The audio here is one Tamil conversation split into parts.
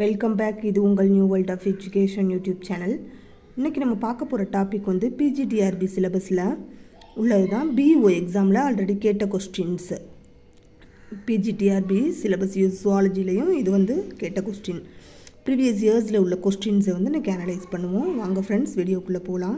வெல்கம் பேக் இது உங்கள் new world of education YouTube channel இன்றைக்கி நம்ம பார்க்க போகிற டாபிக் வந்து பிஜிடிஆர்பி சிலபஸில் உள்ளது தான் பிஓ எக்ஸாமில் ஆல்ரெடி கேட்ட கொஸ்டின்ஸு பிஜிடிஆர்பி சிலபஸ் ஜுவாலஜிலையும் இது வந்து கேட்ட கொஸ்டின் ப்ரீவியஸ் இயர்ஸில் உள்ள கொஸ்டின்ஸை வந்து இன்றைக்கி அனலைஸ் பண்ணுவோம் வாங்க ஃப்ரெண்ட்ஸ் வீடியோக்குள்ளே போகலாம்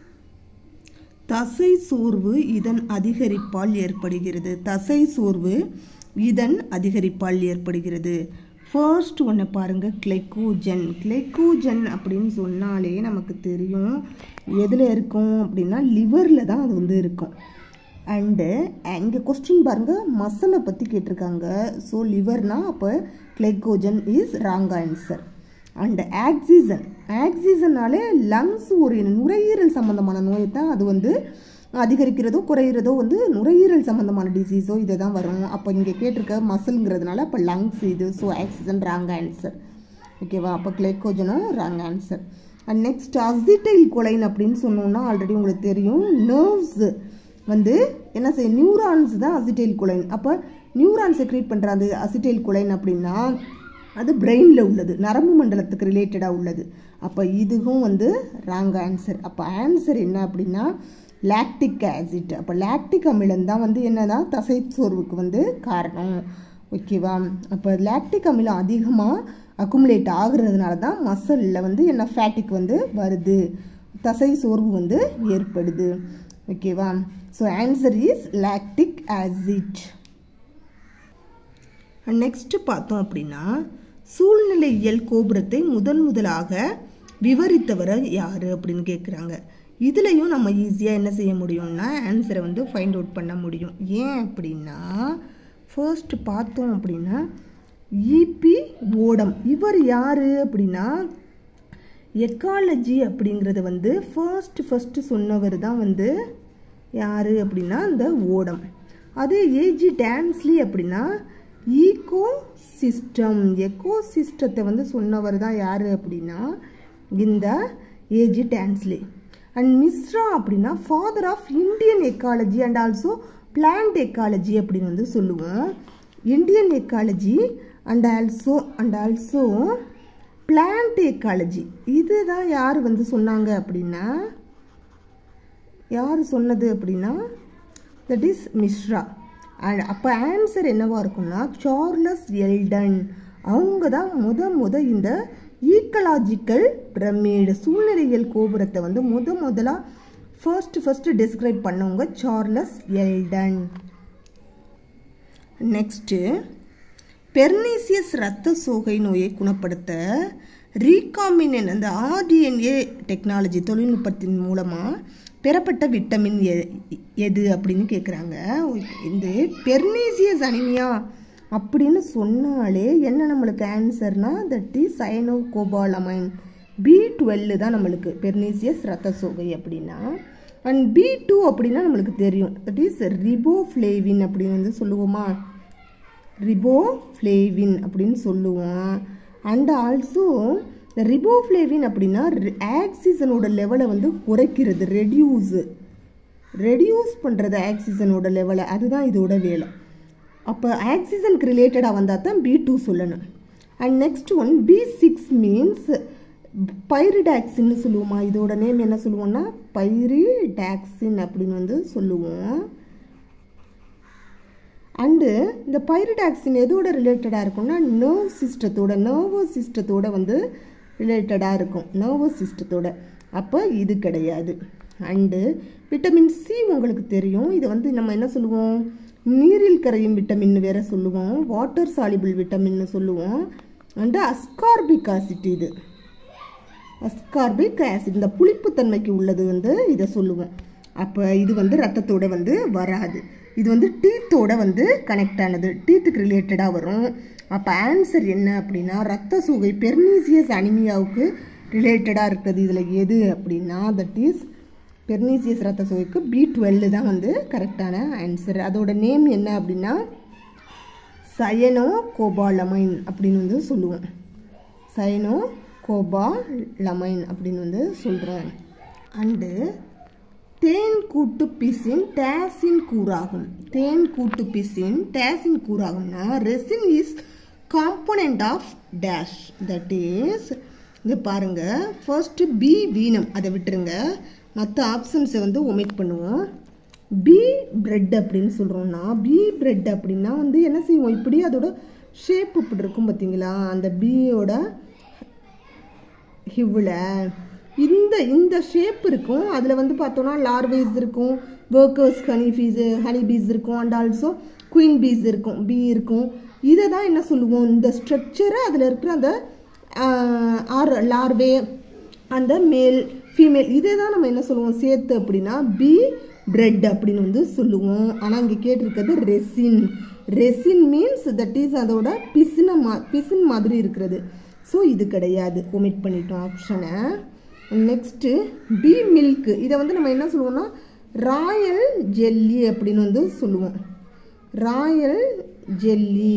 தசை சோர்வு இதன் அதிகரிப்பால் ஏற்படுகிறது தசை சோர்வு இதன் அதிகரிப்பால் ஏற்படுகிறது ஃபர்ஸ்ட் ஒன்று பாருங்கள் கிளைக்கூஜன் கிளைக்கூஜன் அப்படின்னு சொன்னாலே நமக்கு தெரியும் எதில் இருக்கும் அப்படின்னா லிவரில் தான் அது வந்து இருக்கும் அண்டு இங்கே கொஸ்டின் பாருங்கள் மசலை பற்றி கேட்டிருக்காங்க ஸோ லிவர்னால் அப்போ glycogen is wrong answer and oxygen ஆக்சிஜனாலே லங்ஸ் ஒரு நுரையீரல் சம்மந்தமான நோயை தான் அது வந்து அதிகரிக்கிறதோ குறையிறதோ வந்து நுரையீரல் சம்மந்தமான டிசீஸோ இதை தான் வரும் அப்போ இங்கே கேட்டிருக்க மசில்ங்கிறதுனால அப்போ லங்ஸ் இது ஸோ ஆக்சிஜன் ராங் ஆன்சர் ஓகேவா அப்போ கிளைக்கோஜனும் wrong answer and next acetylcholine அப்படின்னு சொன்னோம்னா ஆல்ரெடி உங்களுக்கு தெரியும் நர்வ்ஸ் வந்து என்ன செய்ய நியூரான்ஸ் தான் அசிட்டைல் குலைன் அப்போ நியூரான் செக்ரேட் பண்ணுற அந்த அசிட்டைல் குலைன் அப்படின்னா அது பிரெயினில் உள்ளது நரம்பு மண்டலத்துக்கு ரிலேட்டடாக உள்ளது அப்போ இதுவும் வந்து ராங் ஆன்சர் அப்போ ஆன்சர் என்ன அப்படின்னா லாக்டிக் ஆசிட் அப்போ லாக்டிக் அமிலம் தான் வந்து என்னதான் தசை சோர்வுக்கு வந்து காரணம் ஓகேவா அப்போ லாக்டிக் அமிலம் அதிகமாக அக்குமுலேட் ஆகுறதுனால தான் மசலில் வந்து என்ன ஃபேட்டிக் வந்து வருது தசை சோர்வு வந்து ஏற்படுது ஓகேவா so answer is lactic acid next பார்த்தோம் அப்படின்னா சூழ்நிலையியல் கோபுரத்தை முதன் முதலாக விவரித்தவர் யார் அப்படின்னு கேட்குறாங்க இதுலேயும் நம்ம ஈஸியாக என்ன செய்ய முடியும்னா ஆன்சரை வந்து ஃபைண்ட் அவுட் பண்ண முடியும் ஏன் அப்படின்னா ஃபர்ஸ்ட் பார்த்தோம் அப்படின்னா இபி ஓடம் இவர் யார் அப்படின்னா எக்காலஜி அப்படிங்கிறத வந்து ஃபர்ஸ்ட் ஃபஸ்ட்டு சொன்னவர் தான் வந்து யார் அப்படின்னா அந்த ஓடம் அதே ஏஜி டான்ஸ்லி அப்படின்னா ஈகோ சிஸ்டம் எக்கோ சிஸ்டத்தை வந்து சொன்னவர் தான் யார் அப்படின்னா இந்த ஏஜி டான்ஸ்லி அண்ட் மிஸ்ரா அப்படின்னா father of Indian ecology and also plant ecology அப்படின்னு வந்து சொல்லுவோம் Indian ecology and also and also plant ecology இதுதான் யார் வந்து சொன்னாங்க அப்படின்னா யார் சொன்னது அப்படின்னா தட் இஸ் மிஸ்ரா அண்ட் அப்போ ஆன்சர் என்னவாக இருக்கும்னா சார்லஸ் எல்டன் அவங்க தான் முத முத இந்த ஈக்கலாஜிக்கல் பிரமிடு சூழ்நிலையியல் கோபுரத்தை வந்து முத முதலாக ஃபர்ஸ்ட் ஃபர்ஸ்ட் டிஸ்கிரைப் பண்ணவங்க சார்லஸ் எல்டன் நெக்ஸ்ட்டு பெர்னீசியஸ் இரத்த சோகை நோயை குணப்படுத்த ரீகாமினன் அந்த ஆர்டிஎன்ஏ டெக்னாலஜி தொழில்நுட்பத்தின் மூலமாக பெறப்பட்ட விட்டமின் எ எது அப்படின்னு கேட்குறாங்க இந்த பெர்னீசியஸ் அனிமியா அப்படின்னு சொன்னாலே என்ன நம்மளுக்கு ஆன்சர்னா that is cyanocobalamin B twelve தான் நம்மளுக்கு பெர்னீசியஸ் ரத்த சோகை அப்படின்னா அண்ட் பி டூ அப்படின்னா நம்மளுக்கு தெரியும் தட் இஸ் ரிபோஃப்ளேவின் அப்படின்னு வந்து சொல்லுவோமா ரிபோஃப்ளேவின் அப்படின்னு சொல்லுவோம் அண்ட் ஆல்சோ இந்த ரிபோஃப்ளேவின் அப்படின்னா ஆக்சிஜனோட லெவலை வந்து குறைக்கிறது ரெடியூஸு ரெடியூஸ் பண்ணுறது ஆக்சிஜனோட லெவலை அதுதான் இதோட வேலை அப்போ ஆக்சிஜனுக்கு ரிலேட்டடாக வந்தால் தான் பி டூ சொல்லணும் and next one B six means பைரிடாக்சின்னு சொல்லுவோமா இதோட நேம் என்ன சொல்லுவோம்னா பைரிடாக்சின் அப்படின்னு வந்து சொல்லுவோம் அண்டு இந்த பைரிடாக்சின் எதோட ரிலேட்டடாக இருக்கும்னா நர்வ் சிஸ்டத்தோட நர்வஸ் சிஸ்டத்தோட வந்து ரிலேட்டடாக இருக்கும் நர்வஸ் சிஸ்டத்தோட அப்போ இது கிடையாது அண்டு விட்டமின் சி உங்களுக்கு தெரியும் இதை வந்து நம்ம என்ன சொல்லுவோம் நீரில் கரையும் விட்டமின் வேற சொல்லுவோம் வாட்டர் சாலிபிள் விட்டமின்னு சொல்லுவோம் அண்டு அஸ்கார்பிக் ஆசிட் இது அஸ்கார்பிக் ஆசிட் இந்த புளிப்புத்தன்மைக்கு உள்ளது வந்து இதை சொல்லுவோம் அப்போ இது வந்து ரத்தத்தோட வந்து வராது இது வந்து டீத்தோட வந்து கனெக்ட் ஆனது டீத்துக்கு ரிலேட்டடாக வரும் அப்போ ஆன்சர் என்ன அப்படின்னா ரத்த சோகை பெர்னீசியஸ் அனிமியாவுக்கு ரிலேட்டடாக இருக்கிறது இதில் எது அப்படின்னா தட் இஸ் பெர்னீசியஸ் ரத்த சோகைக்கு பி டுவெல்லு தான் வந்து கரெக்டான ஆன்சர் அதோட நேம் என்ன அப்படின்னா சயனோ கோபாலமைன் அப்படின்னு வந்து சொல்லுவோம் சயனோ கோபாலமைன் அப்படின்னு வந்து சொல்கிறோம் அண்டு தேன் கூட்டு பிசின் டேசின் கூறாகும் தேன் கூட்டு பிசின் டேசின் கூறாகும்னா resin is component of dash that is இது பாருங்க ஃபர்ஸ்ட் பி வீனம் அதை விட்டுருங்க மற்ற ஆப்ஷன்ஸை வந்து ஒமிட் பண்ணுவோம் பி பிரெட் அப்படின்னு சொல்கிறோம்னா பி பிரெட் அப்படின்னா வந்து என்ன செய்வோம் இப்படி அதோட ஷேப் இப்படி இருக்கும் பார்த்தீங்களா அந்த பியோட ஹிவ்வில் இந்த இந்த ஷேப் இருக்கும் அதில் வந்து பார்த்தோன்னா லார்வேஸ் இருக்கும் workers honey bees honey bees இருக்கும் அண்ட் ஆல்சோ குயின் பீஸ் இருக்கும் பீ இருக்கும் இதை தான் என்ன சொல்லுவோம் இந்த ஸ்ட்ரக்சரை அதில் இருக்கிற அந்த ஆர் லார்வே அந்த மேல் ஃபீமேல் இதை தான் நம்ம என்ன சொல்லுவோம் சேர்த்து அப்படின்னா பி பிரெட் அப்படின்னு வந்து சொல்லுவோம் ஆனால் இங்கே கேட்டிருக்கிறது resin resin means that is அதோட பிசின மா பிசின் மாதிரி இருக்கிறது ஸோ இது கிடையாது ஒமிட் பண்ணிட்டோம் ஆப்ஷனை நெக்ஸ்ட்டு பி மில்க் இதை வந்து நம்ம என்ன சொல்லுவோம்னா ராயல் ஜெல்லி அப்படின்னு வந்து சொல்லுவோம் ராயல் ஜெல்லி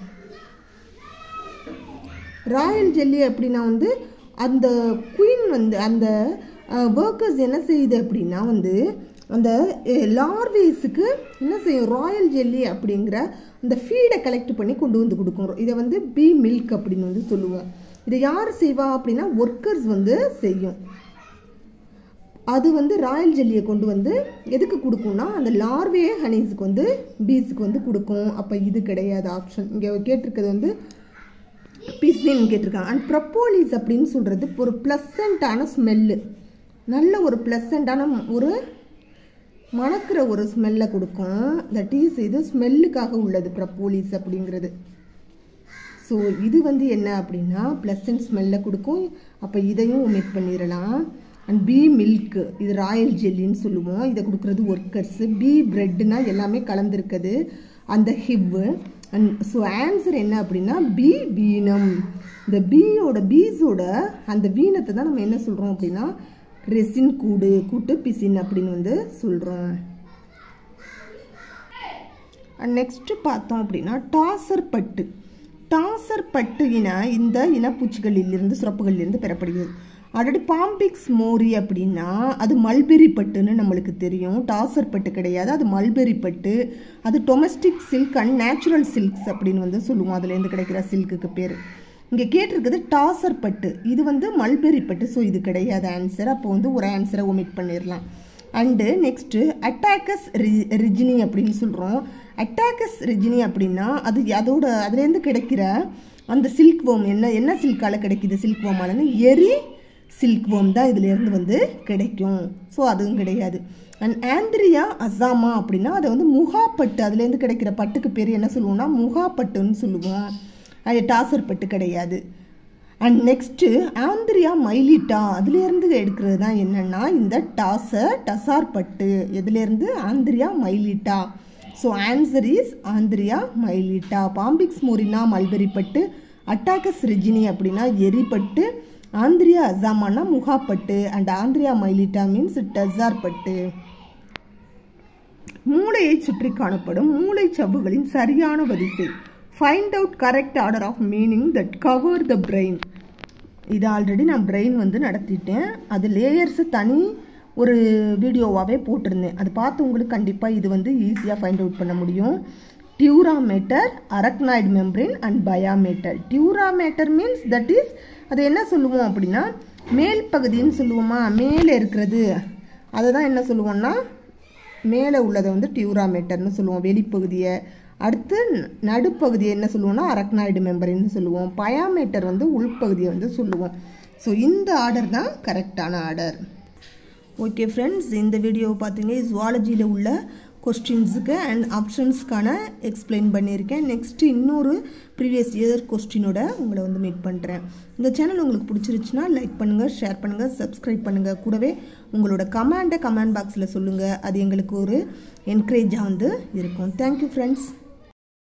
ராயல் ஜெல்லி அப்படின்னா வந்து அந்த குயின் வந்து அந்த ஒர்க்கர்ஸ் என்ன செய்யுது அப்படின்னா வந்து அந்த லார்வேஸுக்கு என்ன செய்யும் ராயல் ஜெல்லி அப்படிங்கிற அந்த ஃபீடை கலெக்ட் பண்ணி கொண்டு வந்து கொடுக்கும் இதை வந்து பி மில்க் அப்படின்னு வந்து சொல்லுவோம் இதை யார் செய்வா அப்படின்னா ஒர்க்கர்ஸ் வந்து செய்யும் அது வந்து ராயல் ஜெல்லியை கொண்டு வந்து எதுக்கு கொடுக்கும்னா அந்த லார்வே ஹனீஸுக்கு வந்து பீஸுக்கு வந்து கொடுக்கும் அப்போ இது கிடையாது ஆப்ஷன் இங்கே கேட்டிருக்கிறது வந்து பிசின் கேட்டிருக்காங்க அண்ட் ப்ரப்போலிஸ் அப்படின்னு சொல்கிறது ஒரு ப்ளசண்ட்டான ஸ்மெல்லு நல்ல ஒரு ப்ளசண்ட்டான ஒரு மணக்கிற ஒரு ஸ்மெல்லை கொடுக்கும் தட் இஸ் இது ஸ்மெல்லுக்காக உள்ளது ப்ரப்போலிஸ் அப்படிங்கிறது ஸோ இது வந்து என்ன அப்படின்னா ப்ளசன்ட் ஸ்மெல்லை கொடுக்கும் அப்போ இதையும் ஒமிட் பண்ணிடலாம் அண்ட் பி மில்க் இது ராயல் ஜெல்லின்னு சொல்லுவோம் இதை கொடுக்குறது ஒர்க்கர்ஸு பி பிரெட்னா எல்லாமே கலந்துருக்குது அந்த ஹிவ் அண்ட் ஸோ ஆன்சர் என்ன அப்படின்னா பி வீணம் இந்த பியோட பீஸோட அந்த வீணத்தை தான் நம்ம என்ன சொல்கிறோம் அப்படின்னா ரெசின் கூடு கூட்டு பிசின் அப்படின்னு வந்து சொல்கிறோம் நெக்ஸ்ட்டு பார்த்தோம் அப்படின்னா டாசர் பட்டு டாசர் பட்டு இன இந்த இனப்பூச்சிகளிலிருந்து சுரப்புகளிலிருந்து பெறப்படுகிறது ஆல்ரெடி பாம்பிக்ஸ் மோரி அப்படின்னா அது மல்பெரி பட்டுன்னு நம்மளுக்கு தெரியும் டாசர் பட்டு கிடையாது அது மல்பெரி பட்டு அது domestic silk and natural silks அப்படின்னு வந்து சொல்லுவோம் அதுலேருந்து கிடைக்கிற சில்க்குக்கு பேர் இங்கே கேட்டிருக்குது டாசர் பட்டு இது வந்து மல்பெரி பட்டு ஸோ இது கிடையாது ஆன்சர் அப்போ வந்து ஒரு ஆன்சரை ஒமிட் பண்ணிடலாம் அண்டு நெக்ஸ்ட்டு அட்டாக்கஸ் ரி ரிஜினி அப்படின்னு சொல்கிறோம் அட்டாக்கஸ் ரிஜினி அப்படின்னா அது அதோட அதுலேருந்து கிடைக்கிற அந்த சில்க் வோம் என்ன என்ன சில்கால் கிடைக்கிது சில்க் வோமாலன்னு எரி சில்க் வோம் தான் இதுலேருந்து வந்து கிடைக்கும் ஸோ அதுவும் கிடையாது அண்ட் ஆந்திரியா அசாமா அப்படின்னா அதை வந்து முகாப்பட்டு அதுலேருந்து கிடைக்கிற பட்டுக்கு பேர் என்ன சொல்லுவோம்னா முகாப்பட்டுன்னு சொல்லுவோம் அது டாசர் பட்டு கிடையாது அண்ட் நெக்ஸ்ட்டு ஆந்திரியா மைலிட்டா அதுலேருந்து எடுக்கிறது தான் என்னென்னா இந்த டாசர் டசார் பட்டு எதுலேருந்து Antheraea mylitta so answer is Antheraea mylitta Bombyx மோரினா மல்பெரி பட்டு அட்டாக்கஸ் ரிஜினி அப்படின்னா எரிப்பட்டு ஆந்திரியா அசாமானா முகாப்பட்டு and Antheraea mylitta means tasar பட்டு மூளையை சுற்றி காணப்படும் மூளை சவ்வுகளின் சரியான வரிசை find out correct order of meninges that cover the brain இது ஆல்ரெடி நான் பிரெயின் வந்து நடத்திட்டேன் அது லேயர்ஸை தனி ஒரு வீடியோவாகவே போட்டிருந்தேன் அது பார்த்து உங்களுக்கு கண்டிப்பாக இது வந்து ஈஸியாக ஃபைண்ட் அவுட் பண்ண முடியும் dura mater arachnoid membrane and pia mater dura mater means that is அது என்ன சொல்லுவோம் அப்படின்னா மேல் பகுதின்னு சொல்லுவோமா மேலே இருக்கிறது அதை தான் என்ன சொல்லுவோம்னா மேலே உள்ளதை வந்து டியூராமேட்டர்னு சொல்லுவோம் வெளிப்பகுதியை அடுத்து நடுப்பகுதியை என்ன சொல்லுவோம்னா அரக்னாய்டு மெம்பரின்னு சொல்லுவோம் பயாமேட்டர் வந்து உள்பகுதியை வந்து சொல்லுவோம் ஸோ இந்த ஆர்டர் தான் கரெக்டான ஆர்டர் ஓகே ஃப்ரெண்ட்ஸ் இந்த வீடியோவை பார்த்தீங்கன்னா ஜுவாலஜியில் உள்ள கொஸ்டின்ஸுக்கு அண்ட் ஆப்ஷன்ஸ்க்கான எக்ஸ்பிளைன் பண்ணியிருக்கேன் நெக்ஸ்ட்டு இன்னொரு ப்ரீவியஸ் இயர் கொஸ்டினோட உங்களை வந்து மீட் பண்ணுறேன் இந்த சேனல் உங்களுக்கு பிடிச்சிருச்சுன்னா லைக் பண்ணுங்கள் ஷேர் பண்ணுங்கள் சப்ஸ்கிரைப் பண்ணுங்கள் கூடவே உங்களோட கமெண்ட்டை கமெண்ட் பாக்ஸில் சொல்லுங்கள் அது எங்களுக்கு ஒரு என்கரேஜாக வந்து இருக்கும் தேங்க்யூ ஃப்ரெண்ட்ஸ்